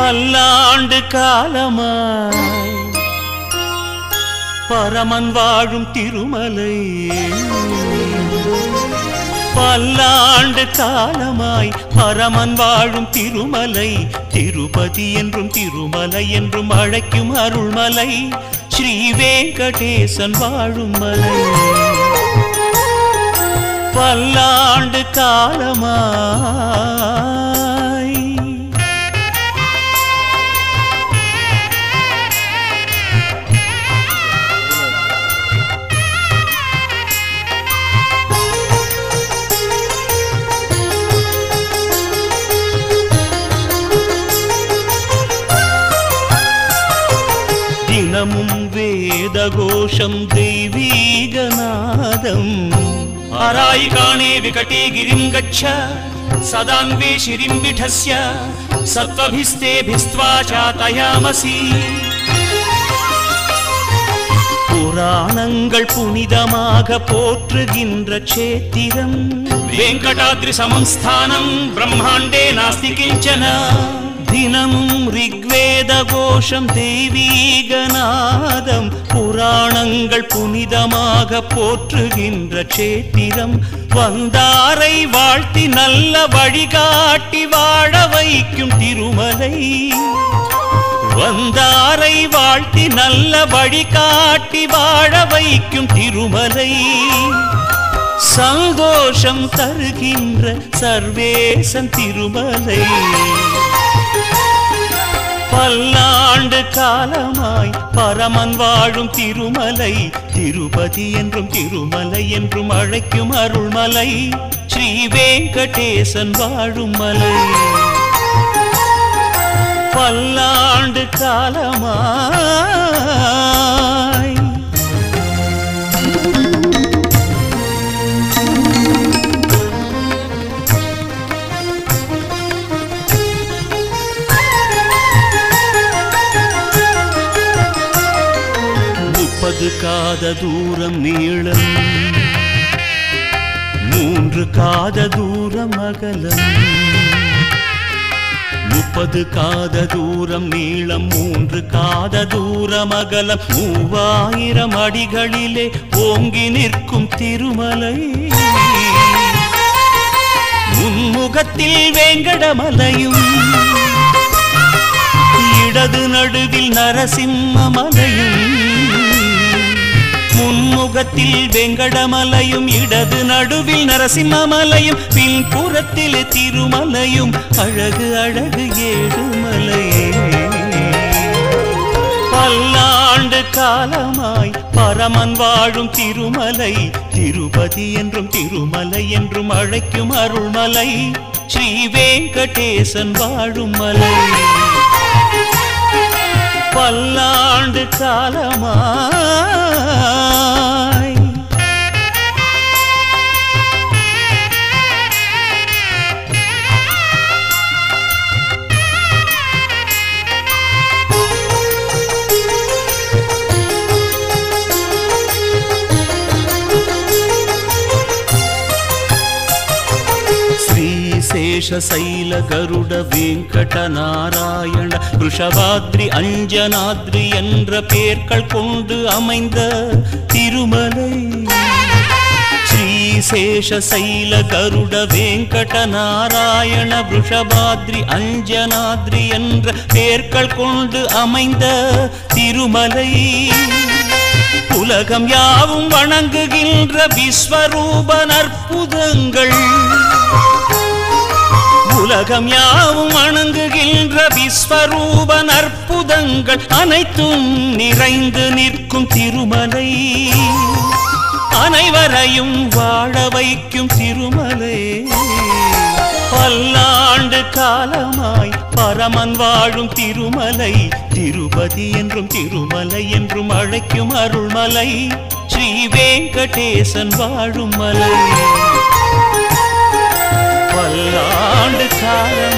பல்லாண்டு காலமாய் பரமன் வாழும் திருமலை பல்லாண்டு காலமாய் பரமன் வாழும் திருமலை திருப்பதி என்றும் திருமலை என்றும் அழைக்கும் அருள்மலை ஸ்ரீ வெங்கடேசன் வாழும் மலை பல்லாண்டு காலமாய் தினமும் வேத கோஷம் தெய்வீகநாதம் ஆராயிகாணே விகटे गिरिं गच्छ सदान्वे शिरिं विठस्य सत्त्वभिस्तेभिस्त्वा चातयामसि புராணங்கள் புனிதமாக போற்றுகின்ற சேத்திரம் வெங்கடாத்ரி சமஸ்தானம் பிரம்மாண்டே நாஸ்தி கிஞ்சன தினமும் ரிக்வேத கோஷம் தெய்வீகநாதம் புராணங்கள் புனிதமாக போற்றுகின்ற சேத்திரம் வந்தாரை வாழ்த்தி நல்ல வழிகாட்டி வாழ வைக்கும் திருமலை வந்தாரை வாழ்த்தி நல்ல வழிகாட்டி வாழ வைக்கும் திருமலை சந்தோஷம் தருகின்ற சர்வேசன் திருமலை பல்லாண்டு காலமாய் பரமன் வாழும் திருமலை திருப்பதி என்றும் திருமலை என்றும் அழைக்கும் அருள்மலை ஸ்ரீ வெங்கடேசன் வாழும் மலை பல்லாண்டு காலமாய் முப்பது காத தூரம் நீளம் மூன்று காத தூரம் அகலம் முப்பது காத தூரம் நீளம் மூன்று காத தூரம் அகலம் மூவாயிரம் அடிகளிலே ஓங்கி நிற்கும் திருமலை முன்முகத்தில் வேங்கடமலையும் இடது நடுவில் நரசிம்ம மலையும் முன்முகத்தில் வெங்கடமலையும் இடது நடுவில் நரசிம்மமலையும் பின்புறத்தில் திருமலையும் அழகு அழகு ஏழுமலையே பல்லாண்டு காலமாய் பரமன் வாழும் திருமலை திருப்பதி என்றும் திருமலை என்றும் அழைக்கும் அருள்மலை ஸ்ரீ வெங்கடேசன் வாழும் மலை பல்லாண்டு காலமாய் ஸ்ரீசேஷசைல கருட வெங்கட நாராயண ரிஷபாத்ரி அஞ்சனாத்ரி என்ற பெயர்கள் கொண்டு அமைந்த திருமலை ஸ்ரீசேஷசைல கருட வெங்கட நாராயண ரிஷபாத்ரி அஞ்சனாத்ரி என்ற பெயர்கள் கொண்டு அமைந்த திருமலை உலகம் யாவும் வணங்குகின்ற விஸ்வரூப நற்புதங்கள் உலகம் யாவும் வணங்குகின்ற விஸ்வரூப நற்புதங்கள் அனைத்தும் நிறைந்து நிற்கும் திருமலை அனைவரையும் வாழ வைக்கும் திருமலை பல்லாண்டு காலமாய் பரமன் வாழும் திருமலை திருப்பதி என்றும் திருமலை என்றும் அழைக்கும் அருள்மலை ஸ்ரீ வெங்கடேசன் வாழும் மலை பல்லாண்டு காலம்